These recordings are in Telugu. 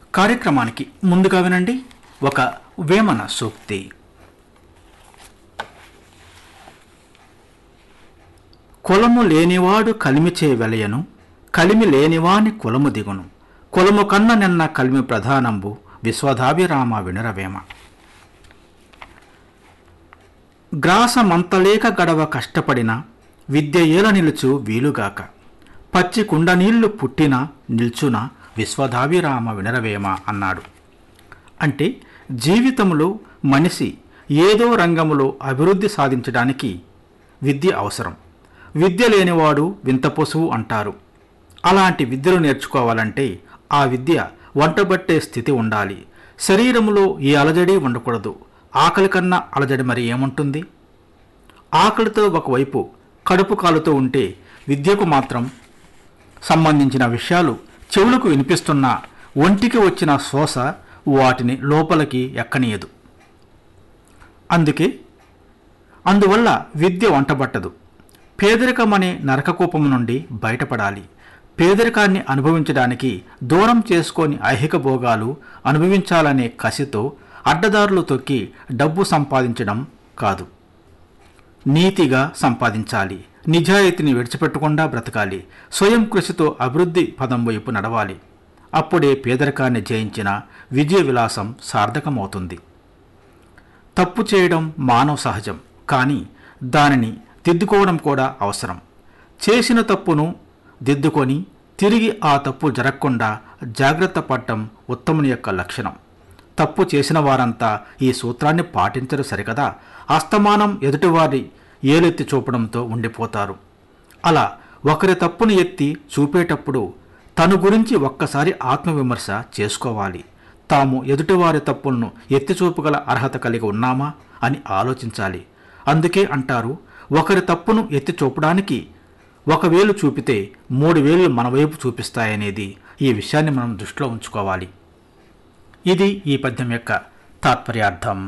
కార్యక్రమానికి ముందుగా వినండి ఒక వేమన సూక్తి కులము లేనివాడు కలిమిచే వెలయను కలిమి లేనివాని కులము దిగును కులము కన్న నిన్న కలిమి ప్రధానంబు విశ్వధాభిరామ వినరవేమ గ్రాసమంతలేక గడవ కష్టపడిన విద్య ఏల నిలుచు వీలుగాక పచ్చి కుండ నీళ్లు పుట్టిన నిల్చున విశ్వధాభిరామ వినరవేమ అన్నాడు అంటే జీవితంలో మనిషి ఏదో రంగములో అభివృద్ధి సాధించడానికి విద్య అవసరం విద్య లేనివాడు వింత పశువు అంటారు అలాంటి విద్యలు నేర్చుకోవాలంటే ఆ విద్య వంటబట్టే స్థితి ఉండాలి శరీరములో ఏ అలజడి ఉండకూడదు ఆకలి కన్నా అలజడి మరి ఏముంటుంది ఆకలితో ఒకవైపు కడుపు కాలుతో ఉంటే విద్యకు మాత్రం సంబంధించిన విషయాలు చెవులకు వినిపిస్తున్న ఒంటికి వచ్చిన శ్వాస వాటిని లోపలికి ఎక్కనీయదు అందుకే అందువల్ల విద్య వంటబట్టదు పేదరికం అనే నరకకూపం నుండి బయటపడాలి పేదరికాన్ని అనుభవించడానికి దూరం చేసుకొని ఐహిక భోగాలు అనుభవించాలనే కసితో అడ్డదారులు తొక్కి డబ్బు సంపాదించడం కాదు నీతిగా సంపాదించాలి నిజాయితీని విడిచిపెట్టకుండా బ్రతకాలి స్వయం కృషితో అభివృద్ధి పదం వైపు నడవాలి అప్పుడే పేదరికాన్ని జయించిన విజయ విలాసం సార్థకమవుతుంది తప్పు చేయడం మానవ సహజం కానీ దానిని దిద్దుకోవడం కూడా అవసరం చేసిన తప్పును దిద్దుకొని తిరిగి ఆ తప్పు జరగకుండా జాగ్రత్త పడటం ఉత్తముని యొక్క లక్షణం తప్పు చేసిన వారంతా ఈ సూత్రాన్ని పాటించరు సరికదా అస్తమానం ఎదుటివారి ఏలెత్తి చూపడంతో ఉండిపోతారు అలా ఒకరి తప్పును ఎత్తి చూపేటప్పుడు తను గురించి ఒక్కసారి ఆత్మవిమర్శ చేసుకోవాలి తాము ఎదుటివారి తప్పులను ఎత్తి చూపగల అర్హత కలిగి ఉన్నామా అని ఆలోచించాలి అందుకే అంటారు ఒకరి తప్పును ఎత్తి చూపడానికి ఒక వేలు చూపితే మూడు వేలు మన వైపు చూపిస్తాయనేది ఈ విషయాన్ని మనం దృష్టిలో ఉంచుకోవాలి ఇది ఈ పద్యం యొక్క తాత్పర్యార్థం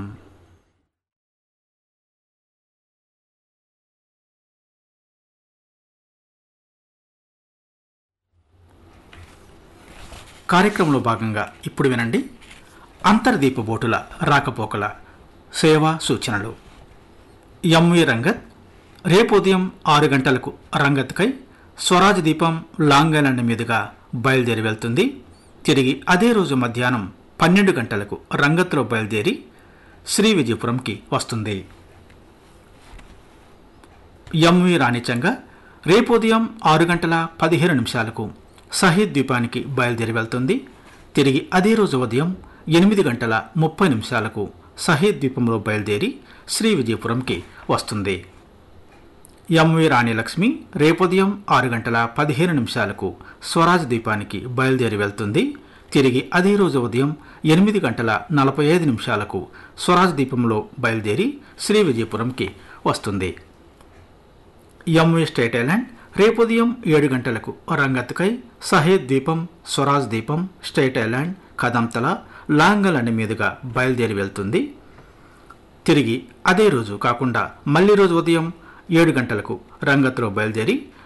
కార్యక్రమంలో భాగంగా ఇప్పుడు వినండి అంతర్దీప బోటుల రాకపోకల సేవా సూచనలు ఎంవి రంగత్ రేపు ఉదయం ఆరు గంటలకు రంగత్కై స్వరాజ్ దీపం లాంగ్ ఐలాండ్ మీదుగా బయలుదేరి వెళ్తుంది తిరిగి అదే రోజు మధ్యాహ్నం పన్నెండు గంటలకు రంగత్లో బయలుదేరి శ్రీ విజయపురంకి వస్తుంది ఎంవి రాణిచంగ రేపు ఉదయం ఆరు గంటల పదిహేను నిమిషాలకు సహీద్ ద్వీపానికి బయలుదేరి వెళ్తుంది తిరిగి అదే రోజు ఉదయం ఎనిమిది గంటల ముప్పై నిమిషాలకు సహీద్ ద్వీపంలో బయలుదేరి శ్రీ విజయపురంకి వస్తుంది ఎంవి రాణి లక్ష్మి రేపుదయం ఆరు గంటల పదిహేను నిమిషాలకు స్వరాజ్ ద్వీపానికి బయలుదేరి వెళ్తుంది తిరిగి అదే రోజు ఉదయం ఎనిమిది గంటల నలభై ఐదు నిమిషాలకు స్వరాజ్ ద్వీపంలో బయలుదేరి శ్రీ విజయపురంకి వస్తుంది ఎంవి స్టేట్ ఐలాండ్ రేపు ఉదయం ఏడు గంటలకు రంగత్కై సహేద్ ద్వీపం స్వరాజ్ ద్వీపం స్టేట్ ఐలాండ్ కదంతల లాంగల్ అనే మీదుగా బయలుదేరి వెళ్తుంది తిరిగి అదే రోజు కాకుండా మళ్ళీ రోజు ఉదయం ఏడు గంటలకు రంగత్లో బయలుదేరి